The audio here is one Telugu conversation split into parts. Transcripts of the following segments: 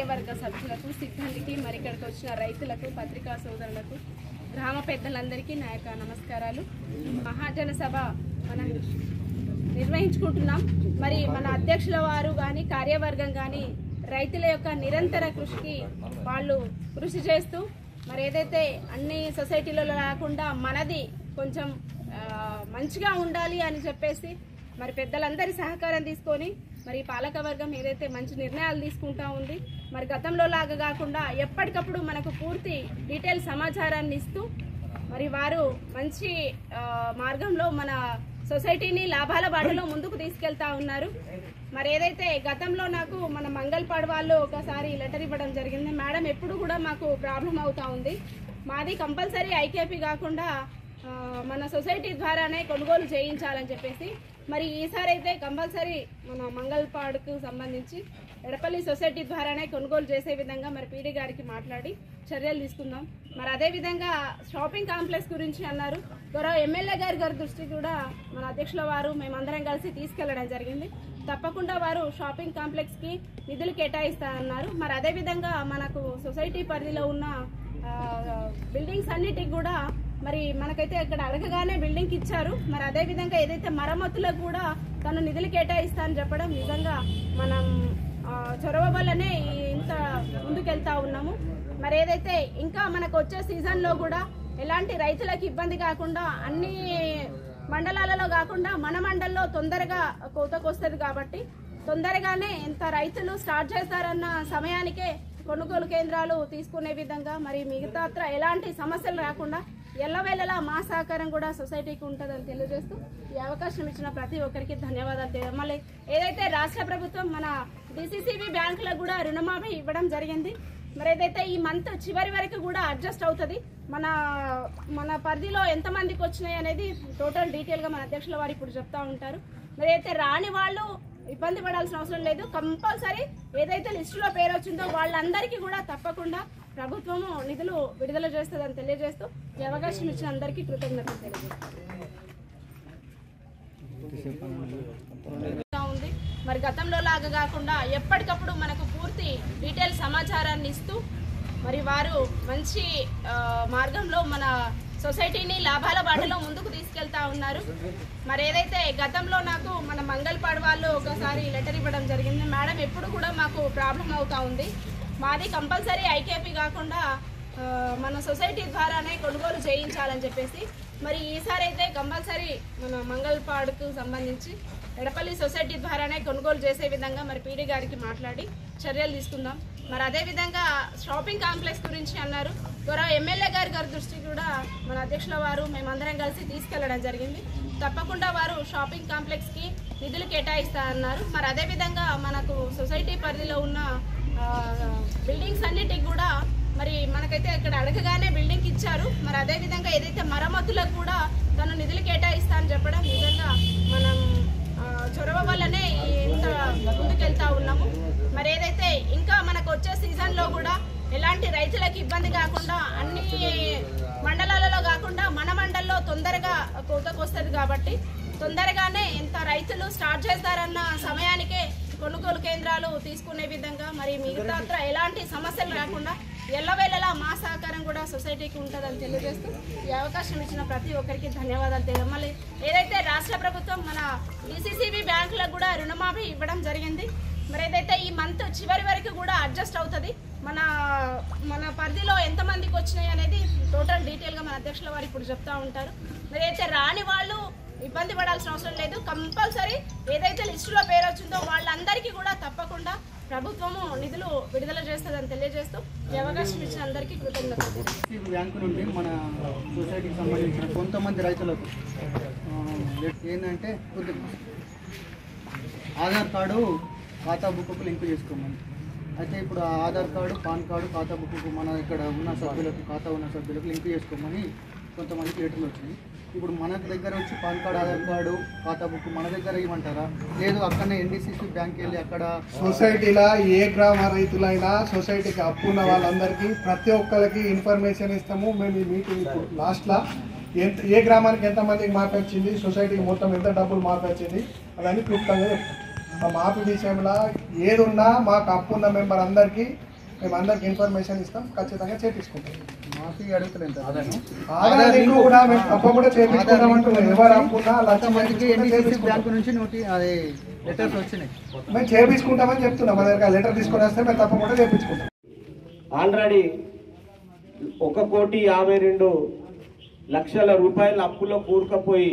కార్యవర్గ సభ్యులకు సిబ్బందికి మరి ఇక్కడికి వచ్చిన రైతులకు పత్రికా సోదరులకు గ్రామ పెద్దలందరికీ నా యొక్క నమస్కారాలు మహాజన సభ మనం నిర్వహించుకుంటున్నాం మరి మన అధ్యక్షుల వారు కానీ కార్యవర్గం కానీ రైతుల యొక్క నిరంతర కృషికి వాళ్ళు కృషి చేస్తూ మరి ఏదైతే అన్ని సొసైటీలలో రాకుండా మనది కొంచెం ఆ, మంచిగా ఉండాలి అని చెప్పేసి మరి పెద్దలందరి సహకారం తీసుకొని మరి పాలకవర్గం ఏదైతే మంచి నిర్ణయాలు తీసుకుంటా ఉంది మరి గతంలో లాగా కాకుండా ఎప్పటికప్పుడు మనకు పూర్తి డీటెయిల్ సమాచారాన్ని ఇస్తూ మరి వారు మంచి ఆ, మార్గంలో మన సొసైటీని లాభాల బాటలో ముందుకు తీసుకెళ్తా ఉన్నారు మరి ఏదైతే గతంలో నాకు మన మంగళపాడు వాళ్ళు ఒకసారి లెటర్ ఇవ్వడం జరిగింది మేడం ఎప్పుడు కూడా మాకు ప్రాబ్లం అవుతా ఉంది మాది కంపల్సరీ ఐకేపీ కాకుండా ఆ, మన సొసైటీ ద్వారానే కొనుగోలు చేయించాలని చెప్పేసి మరి ఈసారి అయితే కంపల్సరీ మన మంగళపాడుకు సంబంధించి ఎడపల్లి సొసైటీ ద్వారానే కొనుగోలు చేసే విధంగా మరి పీడీ గారికి మాట్లాడి చర్యలు తీసుకుందాం మరి అదే విధంగా షాపింగ్ కాంప్లెక్స్ గురించి అన్నారు గౌరవ ఎమ్మెల్యే గారి గారి దృష్టికి కూడా మన అధ్యక్షుల వారు మేమందరం కలిసి తీసుకెళ్లడం జరిగింది తప్పకుండా వారు షాపింగ్ కాంప్లెక్స్ కి నిధులు కేటాయిస్తారన్నారు మరి అదే విధంగా మనకు సొసైటీ పరిధిలో ఉన్న ఆ, బిల్డింగ్స్ అన్నిటికి కూడా మరి మనకైతే ఇక్కడ అడగగానే బిల్డింగ్ ఇచ్చారు మరి అదే విధంగా ఏదైతే మరమ్మతులకు కూడా తను నిధులు కేటాయిస్తా అని చెప్పడం నిజంగా మనం ఆ, చొరవ వల్లనే ఈ- ఇంత ముందుకెళ్తా ఉన్నాము మరి ఏదైతే ఇంకా మనకు వచ్చే సీజన్లో కూడా ఎలాంటి రైతులకు ఇబ్బంది కాకుండా అన్ని మండలాలలో కాకుండా మన మండల్లో తొందరగా కోతకు వస్తుంది కాబట్టి తొందరగానే ఎంత రైతులు స్టార్ట్ చేస్తారన్న సమయానికే కొనుగోలు కేంద్రాలు తీసుకునే విధంగా మరి మిగతా ఎలాంటి సమస్యలు రాకుండా ఎల్లవేళలా మా సహకారం కూడా సొసైటీకి ఉంటుందని తెలియజేస్తూ ఈ అవకాశం ఇచ్చిన ప్రతి ఒక్కరికి ధన్యవాదాలు తెలియ మళ్ళీ ఏదైతే రాష్ట్ర ప్రభుత్వం మన డిసిసిబి బ్యాంకులకు కూడా రుణమాఫీ ఇవ్వడం జరిగింది మరి ఏదైతే ఈ మంత్ చివరి వరకు కూడా అడ్జస్ట్ అవుతుంది మన మన పరిధిలో ఎంతమందికి వచ్చినాయి అనేది టోటల్ డీటెయిల్గా మన అధ్యక్షుల వారు ఇప్పుడు చెప్తా ఉంటారు మరి అయితే రాని వాళ్ళు ఇబ్బంది పడాల్సిన అవసరం లేదు కంపల్సరీ ఏదైతే లిస్టులో పేరు వచ్చిందో వాళ్ళందరికీ కూడా తప్పకుండా ప్రభుత్వము నిధులు విడుదల చేస్తుందని తెలియజేస్తూ ఈ అవకాశం ఇచ్చిన అందరికీ కృతజ్ఞతలు తెలియజేస్తాను ఉంది మరి గతంలో లాగా కాకుండా ఎప్పటికప్పుడు మనకు పూర్తి డీటెయిల్ సమాచారాన్ని ఇస్తూ మరి వారు మంచి ఆ, మార్గంలో మన సొసైటీని లాభాల బాటలో ముందుకు తీసుకెళ్తా ఉన్నారు మరి ఏదైతే గతంలో నాకు మన మంగళపాడు వాళ్ళు ఒకసారి లెటర్ ఇవ్వడం జరిగింది మేడం ఎప్పుడు కూడా మాకు ప్రాబ్లం అవుతా ఉంది మాది కంపల్సరీ ఐకేపీ కాకుండా ఆ, మన సొసైటీ ద్వారానే కొనుగోలు చేయించాలని చెప్పేసి మరి ఈసారి అయితే కంపల్సరీ మన మంగళపాడుకు సంబంధించి ఎడపల్లి సొసైటీ ద్వారానే కొనుగోలు చేసే విధంగా మరి పీడీ గారికి మాట్లాడి చర్యలు తీసుకుందాం మరి అదే విధంగా షాపింగ్ కాంప్లెక్స్ గురించి అన్నారు గౌరవ ఎమ్మెల్యే గారి గారి దృష్టికి కూడా మన అధ్యక్షుల వారు మేమందరం కలిసి తీసుకెళ్లడం జరిగింది తప్పకుండా వారు షాపింగ్ కాంప్లెక్స్ కి నిధులు కేటాయిస్తా అన్నారు మరి అదే విధంగా మనకు సొసైటీ పరిధిలో ఉన్న ఆ, బిల్డింగ్స్ అన్నిటికి కూడా మరి మనకైతే ఇక్కడ అడగగానే బిల్డింగ్ ఇచ్చారు మరి అదే విధంగా ఏదైతే మరమ్మతులకు కూడా తను నిధులు కేటాయిస్తా అని చెప్పడం నిజంగా మనం ఆ, చొరవ వల్లనే ఇంత ముందుకెళ్తా ఉన్నాము మరి ఏదైతే ఇంకా మనకు వచ్చే సీజన్లో కూడా ఎలాంటి రైతులకు ఇబ్బంది కాకుండా అన్ని మండలాలలో కాకుండా మన మండల్లో తొందరగా కోతకు వస్తుంది కాబట్టి తొందరగానే ఎంత రైతులు స్టార్ట్ చేస్తారన్న సమయానికే కొనుగోలు కేంద్రాలు తీసుకునే విధంగా మరి మిగతా ఎలాంటి సమస్యలు రాకుండా ఎల్లవేళలా మా సహకారం కూడా సొసైటీకి ఉంటుందని తెలియజేస్తూ ఈ అవకాశం ఇచ్చిన ప్రతి ఒక్కరికి ధన్యవాదాలు తెలియ మళ్ళీ ఏదైతే రాష్ట్ర ప్రభుత్వం మన డిసిసిబి బ్యాంకులకు కూడా రుణమాఫీ ఇవ్వడం జరిగింది మరి ఏదైతే ఈ మంత్ చివరి వరకు కూడా అడ్జస్ట్ అవుతుంది మన మన పరిధిలో ఎంతమందికి వచ్చినాయి అనేది టోటల్ డీటెయిల్గా మన అధ్యక్షుల వారు ఇప్పుడు చెప్తా ఉంటారు మరి అయితే రాని వాళ్ళు ఇబ్బంది పడాల్సిన అవసరం లేదు కంపల్సరీ ఏదైతే లిస్టులో పేరు వచ్చిందో వాళ్ళందరికీ కూడా తప్పకుండా ప్రభుత్వము నిధులు విడుదల చేస్తుందని తెలియజేస్తూ ఈ అవకాశం ఇచ్చిన అందరికీ కృతజ్ఞతలు ఈ బ్యాంకు నుండి మన సొసైటీకి సంబంధించిన కొంతమంది రైతులకు ఆ, ఏంటంటే కొద్ది- ఆధార్ కార్డు ఖాతా బుక్కు లింక్ చేసుకోమని అయితే ఇప్పుడు ఆ ఆధార్ కార్డు పాన్ కార్డు ఖాతా బుక్కు మన ఇక్కడ ఉన్న సభ్యులకు ఖాతా ఉన్న సభ్యులకు లింక్ చేసుకోమని కొంతమందికి లెటర్లు వచ్చినాయి ఇప్పుడు మన దగ్గర వచ్చి పాన్ కార్డు ఆధార్ కార్డు ఖాతా బుక్ మన దగ్గర ఇవ్వమంటారా లేదు అక్కడనే ఎన్డీసీసీ బ్యాంక్ వెళ్ళి అక్కడ సొసైటీలో ఏ గ్రామ రైతులైనా సొసైటీకి అప్పు ఉన్న వాళ్ళందరికీ ప్రతి ఒక్కరికి ఇన్ఫర్మేషన్ ఇస్తాము మేము ఈ మీటింగ్ ఇప్పుడు లాస్ట్లో ఎంత ఏ గ్రామానికి ఎంత మందికి మార్పు వచ్చింది సొసైటీకి మొత్తం ఎంత డబ్బులు మార్పు వచ్చింది అవన్నీ క్లుప్తంగా చెప్తాం ఆ మార్పు విషయంలో ఏది ఉన్నా మాకు అప్పు ఉన్న మెంబర్ అందరికీ మేము అందరికి ఇన్ఫర్మేషన్ ఇస్తాం ఖచ్చితంగా చేపించుకుంటాం మాఫీ అడుగుతలేదు సార్ నేను. ఆధార్ లింక్ కూడా మేము తప్పకుండా చేపించుకుంటాం అంటున్నాం ఎవరు అప్పున్నా లక్ష కొంతమందికి మందికి ఎన్డీసీసీ చేపించుకుంటాం బ్యాంకు నుంచి నోటి అది లెటర్స్ వచ్చినాయి మేము చేపించుకుంటామని చెప్తున్నాం మా దగ్గర లెటర్ తీసుకొని వస్తే మేము తప్పకుండా చేపించుకుంటాం ఆల్రెడీ ఒక కోటి యాభై రెండు లక్షల రూపాయల అప్పులో కూరుకుపోయి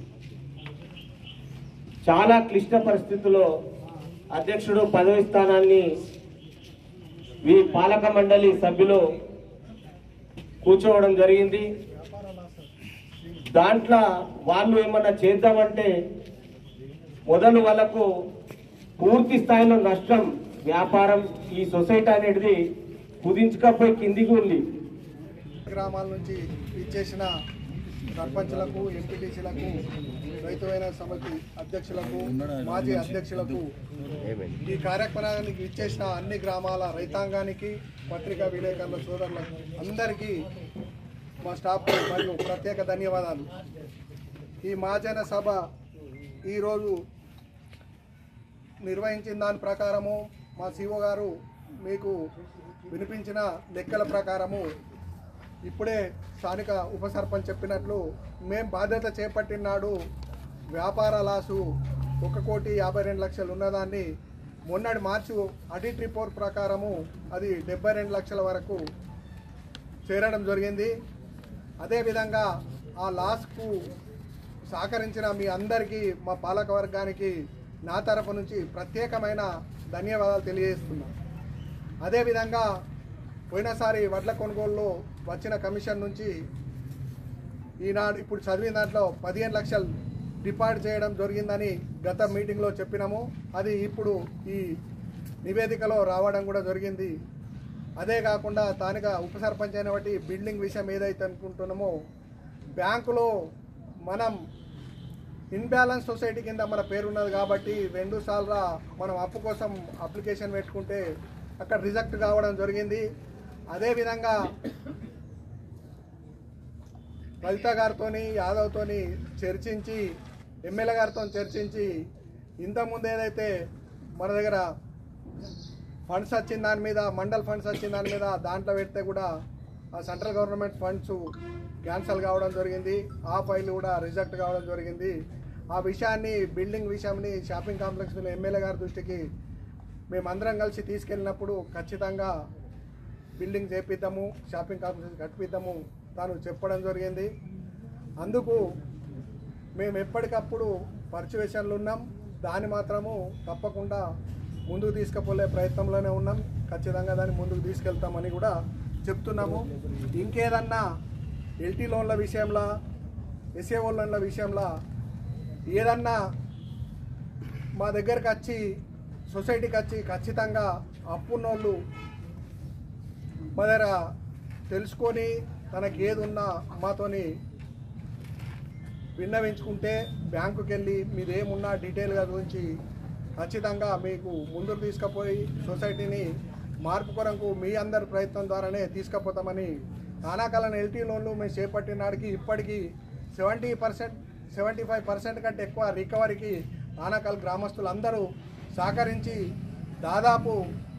చాలా క్లిష్ట పరిస్థితుల్లో అధ్యక్షుడు పదవి స్థానాన్ని ఈ పాలక మండలి సభ్యులు కూర్చోవడం జరిగింది దాంట్లో వాళ్ళు ఏమన్నా చేద్దామంటే మొదలు వాళ్ళకు పూర్తి స్థాయిలో నష్టం వ్యాపారం ఈ సొసైటీ అనేది కుదించకపోయి కిందికి ఉంది గ్రామాల నుంచి ఇచ్చేసిన సర్పంచ్లకు ఎంపీటీసీలకు రైతు అయిన సమితి అధ్యక్షులకు మాజీ అధ్యక్షులకు ఈ కార్యక్రమానికి ఇచ్చేసిన అన్ని గ్రామాల రైతాంగానికి పత్రికా విలేకరుల సోదరులకు అందరికీ మా స్టాఫ్ మరియు ప్రత్యేక ధన్యవాదాలు ఈ మహాజన సభ ఈరోజు నిర్వహించిన దాని ప్రకారము మా సిఓ గారు మీకు వినిపించిన లెక్కల ప్రకారము ఇప్పుడే స్థానిక ఉప సర్పంచ్ చెప్పినట్లు మేం బాధ్యత చేపట్టిన నాడు వ్యాపార లాసు ఒక కోటి యాభై రెండు లక్షలు ఉన్నదాన్ని మొన్నటి మార్చి ఆడిట్ రిపోర్ట్ ప్రకారము అది డెబ్బై రెండు లక్షల వరకు చేరడం జరిగింది అదేవిధంగా ఆ లాస్కు సహకరించిన మీ అందరికీ మా పాలక వర్గానికి నా తరపు నుంచి ప్రత్యేకమైన ధన్యవాదాలు తెలియజేస్తున్నా అదేవిధంగా పోయినసారి వడ్ల కొనుగోలులో వచ్చిన కమిషన్ నుంచి ఈనాడు ఇప్పుడు చదివిన దాంట్లో పదిహేను లక్షలు డిపాజిట్ చేయడం జరిగిందని గత మీటింగ్లో చెప్పినాము అది ఇప్పుడు ఈ నివేదికలో రావడం కూడా జరిగింది అదే కాకుండా స్థానిక ఉప సర్పంచ్ అయిన బట్టి బిల్డింగ్ విషయం ఏదైతే అనుకుంటున్నామో బ్యాంకులో మనం ఇన్బ్యాలెన్స్ సొసైటీ కింద మన పేరు ఉన్నది కాబట్టి రెండు సార్లు మనం అప్పు కోసం అప్లికేషన్ పెట్టుకుంటే అక్కడ రిజెక్ట్ కావడం జరిగింది అదేవిధంగా లలిత గారితోని యాదవ్తోని చర్చించి ఎమ్మెల్యే గారితో చర్చించి ఇంతకుముందు ఏదైతే మన దగ్గర ఫండ్స్ వచ్చిన దాని మీద మండల్ ఫండ్స్ వచ్చిన దాని మీద దాంట్లో పెడితే కూడా ఆ సెంట్రల్ గవర్నమెంట్ ఫండ్స్ క్యాన్సల్ కావడం జరిగింది ఆ ఫైల్ కూడా రిజెక్ట్ కావడం జరిగింది ఆ విషయాన్ని బిల్డింగ్ విషయాన్ని షాపింగ్ కాంప్లెక్స్ ఎమ్మెల్యే గారి దృష్టికి మేమందరం కలిసి తీసుకెళ్ళినప్పుడు ఖచ్చితంగా బిల్డింగ్ చేపిద్దాము షాపింగ్ కాంప్లెక్స్ కట్టిద్దాము తాను చెప్పడం జరిగింది అందుకు మేము ఎప్పటికప్పుడు పర్చువేషన్లు ఉన్నాం దాన్ని మాత్రము తప్పకుండా ముందుకు తీసుకుపోలే ప్రయత్నంలోనే ఉన్నాం ఖచ్చితంగా దాన్ని ముందుకు తీసుకెళ్తామని కూడా చెప్తున్నాము ఇంకేదన్నా ఎల్టీ లోన్ల విషయంలో ఎస్ఏఓ లోన్ల విషయంలో ఏదన్నా మా దగ్గరకు వచ్చి సొసైటీకి వచ్చి ఖచ్చితంగా అప్పున్నోళ్ళు మా దగ్గర తెలుసుకొని తనకి ఏది ఉన్నా మాతోని విన్నవించుకుంటే బ్యాంకుకి వెళ్ళి మీదేమున్నా డీటెయిల్గా గురించి ఖచ్చితంగా మీకు ముందుకు తీసుకుపోయి సొసైటీని మార్పు కొరకు మీ అందరి ప్రయత్నం ద్వారానే తీసుకుపోతామని నానాకాలం ఎల్టీ లోన్లు మేము చేపట్టిన నాటికి ఇప్పటికీ seventy percent seventy five percent కంటే ఎక్కువ రికవరీకి నానాకాల గ్రామస్తులు అందరూ సహకరించి దాదాపు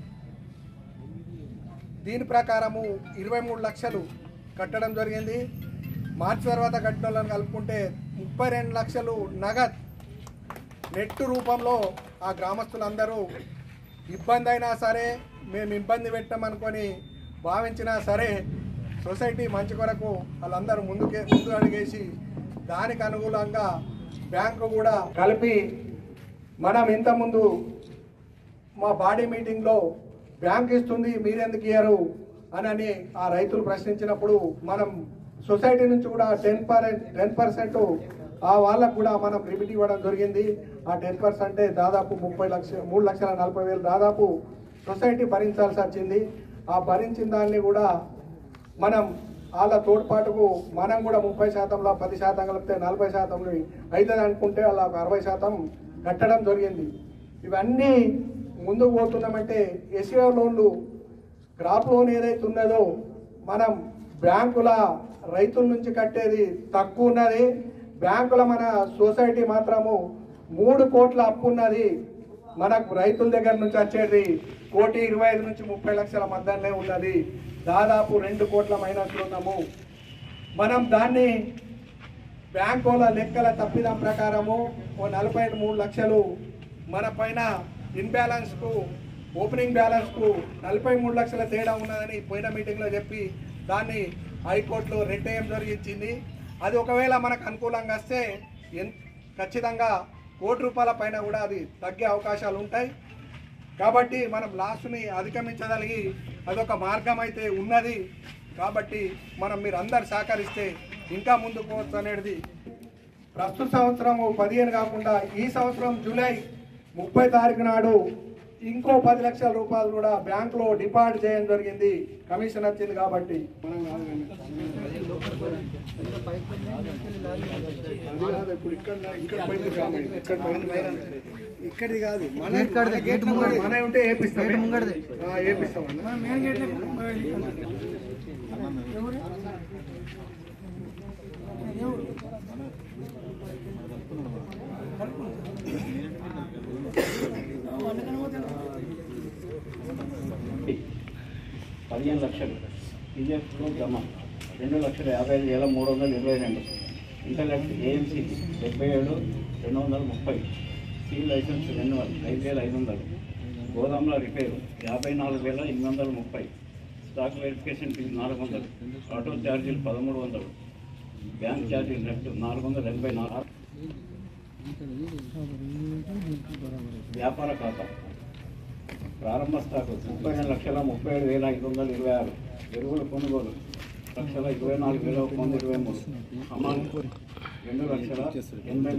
దీని ప్రకారము ఇరవై మూడు లక్షలు కట్టడం జరిగింది మార్చి తర్వాత కట్టిన వాళ్ళని కలుపుకుంటే ముప్పై రెండు లక్షలు నగద్ నెట్ రూపంలో ఆ గ్రామస్తులందరూ ఇబ్బంది అయినా సరే మేము ఇబ్బంది పెట్టామనుకొని భావించినా సరే సొసైటీ మంచి కొరకు వాళ్ళందరూ ముందుకే ముందు అడిగేసి దానికి అనుగుణంగా బ్యాంకు కూడా కలిపి మనం ఇంతకుముందు మా బాడీ మీటింగ్లో బ్యాంక్ ఇస్తుంది మీరెందుకు ఇయ్యరు అని అని ఆ రైతులు ప్రశ్నించినప్పుడు మనం సొసైటీ నుంచి కూడా టెన్ పర్సెంట్ టెన్ పర్సెంట్ ఆ వాళ్ళకు కూడా మనం రిమిట్ ఇవ్వడం జరిగింది ఆ టెన్ పర్సెంటే దాదాపు ముప్పై లక్ష మూడు లక్షల నలభై వేలు దాదాపు సొసైటీ భరించాల్సి వచ్చింది ఆ భరించిన దాన్ని కూడా మనం వాళ్ళ తోడ్పాటుకు మనం కూడా ముప్పై శాతంలో పది శాతం కలిపితే నలభై శాతం అవుతుంది అనుకుంటే వాళ్ళ ఒక అరవై శాతం కట్టడం జరిగింది ఇవన్నీ ముందుకు పోతున్నామంటే ఎస్ఏ లోన్లు క్రాప్ లోన్ ఏదైతే ఉన్నదో మనం బ్యాంకుల రైతుల నుంచి కట్టేది తక్కువ ఉన్నది బ్యాంకుల మన సొసైటీ మాత్రము మూడు కోట్ల అప్పు ఉన్నది మనకు రైతుల దగ్గర నుంచి వచ్చేది కోటి ఇరవై ఐదు నుంచి ముప్పై లక్షల మధ్యనే ఉన్నది దాదాపు రెండు కోట్ల మైనస్లో ఉన్నాము మనం దాన్ని బ్యాంకుల లెక్కల తప్పిదం ప్రకారము ఓ నలభై మూడు లక్షలు మన పైన ఇన్బ్యాలెన్స్కు ఓపెనింగ్ బ్యాలెన్స్కు నలభై మూడు లక్షల తేడా ఉన్నదని పోయిన మీటింగ్లో చెప్పి దాన్ని హైకోర్టులో రిటైం జరిగించింది అది ఒకవేళ మనకు అనుకూలంగా వస్తే ఎన్ ఖచ్చితంగా కోటి రూపాయల పైన కూడా అది తగ్గే అవకాశాలు ఉంటాయి కాబట్టి మనం లాస్ట్ని అధిగమించగలిగి అదొక మార్గం అయితే ఉన్నది కాబట్టి మనం మీరు అందరు సహకరిస్తే ఇంకా ముందుకు పోవచ్చు అనేది ప్రస్తుత సంవత్సరం పదిహేను కాకుండా ఈ సంవత్సరం జూలై ముప్పై తారీఖు నాడు ఇంకో పది లక్షల రూపాయలు కూడా బ్యాంకులో డిపాజిట్ చేయడం జరిగింది కమిషన్ వచ్చింది కాబట్టి మనం కాదు కానీ. అది కాదు, ఇప్పుడు ఇక్కడ ఇక్కడ పోయింది కాదు, ఇక్కడ పోయింది. ఇక్కడిది కాదు మన గేట్ కాడదే, గేట్ ముంగడిది. మన ఉంటే ఏపిస్తాం గేట్ ముంగడిది. ఆ, ఏపిస్తాం అన్న. పదిహేను లక్షలు పీజీఎఫ్లో జమ రెండు లక్షల యాభై ఐదు వేల మూడు వందల ఇరవై రెండు ఇంటర్నెట్ ఏఎంసీ డెబ్బై ఏడు రెండు వందల ముప్పై సి లైసెన్స్ రెన్యువల్ ఐదు వేల ఐదు వందలు గోదాంల రిపేరు యాభై నాలుగు వేల ఎనిమిది వందల ముప్పై స్టాక్ వెరిఫికేషన్ ఫీజు నాలుగు వందలు ఆటో ఛార్జీలు పదమూడు వందలు బ్యాంక్ ఛార్జీలు నెట్ నాలుగు వందల ఎనభై నాలుగు వ్యాపార ఖాతా ప్రారంభ స్టాకు ముప్పై రెండు లక్షల ముప్పై ఏడు వేల ఐదు వందల ఇరవై ఆరు ఎరువుల కొనుగోలు లక్షల ఇరవై నాలుగు వేల ఒక వంద ఇరవై మూడు అమౌంట్ రెండు లక్షల ఎనభై